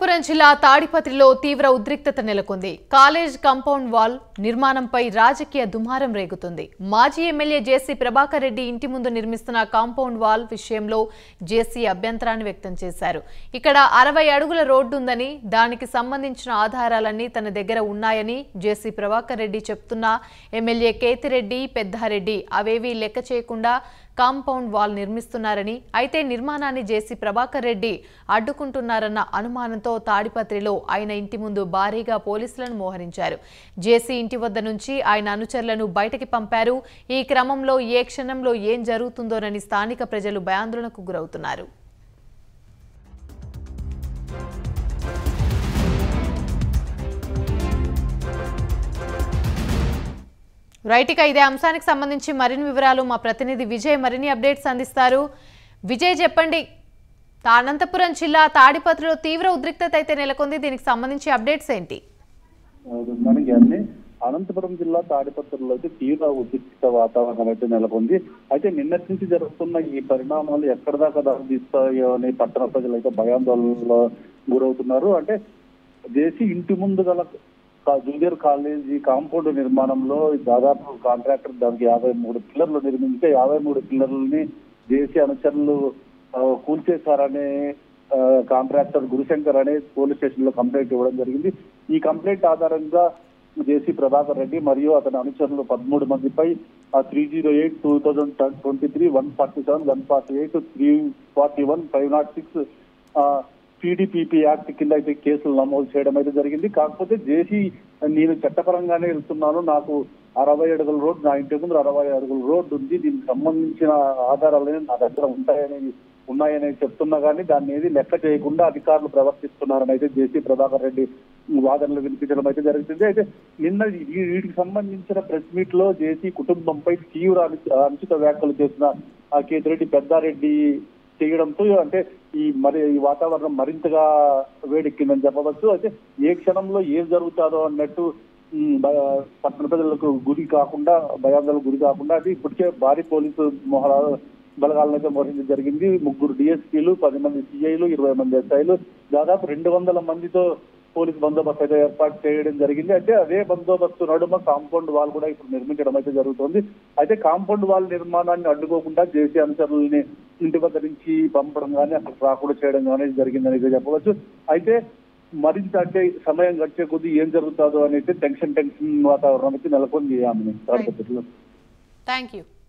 అనంతపురం జిల్లా తాడిపత్రిలో తీవ్ర ఉద్రిక్తత నెలకొంది కాలేజ్ కాంపౌండ్ వాల్ నిర్మాణంపై రాజకీయ దుమారం రేగుతుంది మాజీ ఎమ్మెల్యే జేసీ ప్రభాకర్ రెడ్డి ఇంటి ముందు నిర్మిస్తున్న కాంపౌండ్ వాల్ విషయంలో జేసీ అభ్యంతరాన్ని వ్యక్తం చేశారు ఇక్కడ అరవై అడుగుల రోడ్డు ఉందని దానికి సంబంధించిన ఆధారాలన్నీ తన దగ్గర ఉన్నాయని జేసీ ప్రభాకర్ రెడ్డి చెప్తున్నా ఎమ్మెల్యే కేతిరెడ్డి పెద్దారెడ్డి అవేవీ లెక్క చేయకుండా కాంపౌండ్ వాల్ నిర్మిస్తున్నారని అయితే నిర్మాణాన్ని జేసీ ప్రభాకర్ రెడ్డి అడ్డుకుంటున్నారన్న అనుమానంతో తాడిపత్రిలో ఆయన ఇంటి ముందు భారీగా పోలీసులను మోహరించారు జేసీ ఇంటి వద్ద నుంచి ఆయన అనుచరులను బయటకి పంపారు ఈ క్రమంలో ఏ క్షణంలో ఏం జరుగుతుందోనని స్థానిక ప్రజలు భయాందోళనకు గురవుతున్నారు రైట్ ఇక ఇదే అంశానికి సంబంధించి మరిన్ని వివరాలు మా ప్రతినిధి విజయ్ మరిన్ని అప్డేట్స్ అందిస్తారు విజయ్ చెప్పండి తా- అనంతపురం జిల్లా తాడిపత్రిలో తీవ్ర ఉద్రిక్తత అయితే నెలకొంది దీనికి సంబంధించి అప్డేట్స్ ఏంటి మనకి అన్ని అనంతపురం జిల్లా తాడిపత్రిలో అయితే తీవ్ర ఉద్రిక్త వాతావరణం అయితే నెలకొంది అయితే నిన్నటి నుంచి జరుగుతున్న ఈ పరిణామాలు ఎక్కడ దాకా దారితీస్తాయో అని పట్టణ ప్రజలు అయితే భయాందోళనలో గురవుతున్నారు అంటే దేశీ ఇంటి ముందు గల కా- జూనియర్ కాలేజీ కాంపౌండ్ నిర్మాణంలో దాదాపు కాంట్రాక్టర్ దానికి యాభై మూడు పిల్లర్లు నిర్మించే యాభై మూడు పిల్లర్లని దేశీ అనుచరులు ఆ, కూల్చేశారనే ఆ, కాంట్రాక్టర్ గురుశంకర్ అనే పోలీస్ స్టేషన్ లో కంప్లైంట్ ఇవ్వడం జరిగింది ఈ కంప్లైంట్ ఆధారంగా జేసీ ప్రభాకర్ రెడ్డి మరియు అతని అనుచరులు పదమూడు మందిపై three zero eight two thousand twenty three one forty seven one forty eight three forty one five nought six PDPP act కింద అయితే కేసులు నమోదు చేయడం అయితే జరిగింది కాకపోతే జేసీ నేను చట్టపరంగానే వెళ్తున్నాను నాకు అరవై అడుగుల రోడ్ నా ఇంటి ముందు అరవై అడుగుల రోడ్డు ఉంది దీనికి సంబంధించిన ఆధారాలు నా దగ్గర ఉంటాయని ఉన్నాయని చెప్తున్నా కానీ దాన్ని ఏది లెక్క చేయకుండా అధికారులు ప్రవర్తిస్తున్నారని అయితే జేసీ ప్రభాకర్ రెడ్డి వాదనలు వినిపించడం అయితే జరుగుతుంది అయితే నిన్న ఈ- వీటికి సంబంధించిన ప్రెస్ మీట్ లో జేసీ కుటుంబంపై తీవ్ర అను- అనుచిత వ్యాఖ్యలు చేసిన ఆ కేతిరెడ్డి పెద్దారెడ్డి చేయడంతో అంటే ఈ మరి ఈ వాతావరణం మరింతగా వేడెక్కిందని చెప్పవచ్చు అయితే ఏ క్షణంలో ఏం జరుగుతాదో అన్నట్టు ఉమ్, భయ- పట్టణ ప్రజలకు గురి కాకుండా భయాందోళనకు గురి కాకుండా అది ఇప్పటికే భారీ పోలీసు మొహరా బలగాలను అయితే మోహరించడం జరిగింది ముగ్గురు డిఎస్పీలు పది మంది సిఐలు ఇరవై మంది ఎస్ఐలు దాదాపు రెండు వందల మందితో పోలీస్ బందోబస్తు అయితే ఏర్పాటు చేయడం జరిగింది అయితే అదే బందోబస్తు నడుమ కాంపౌండ్ వాల్ కూడా ఇప్పుడు నిర్మించడం అయితే జరుగుతోంది అయితే కాంపౌండ్ వాల్ నిర్మాణాన్ని అడ్డుకోకుండా జేసీ అనుచరులని ఇంటి వద్ద నుంచి పంపడం కానీ అక్కడ రాకుండా చేయడం కానీ జరిగిందని అయితే చెప్పవచ్చు అయితే మరింత అంటే సమయం గడిచే కొద్దీ ఏం జరుగుతుందో అని అయితే టెన్షన్ టెన్షన్ వాతావరణం అయితే నెలకొంది ఆమె తాడిపత్రిలో థ్యాంక్ యూ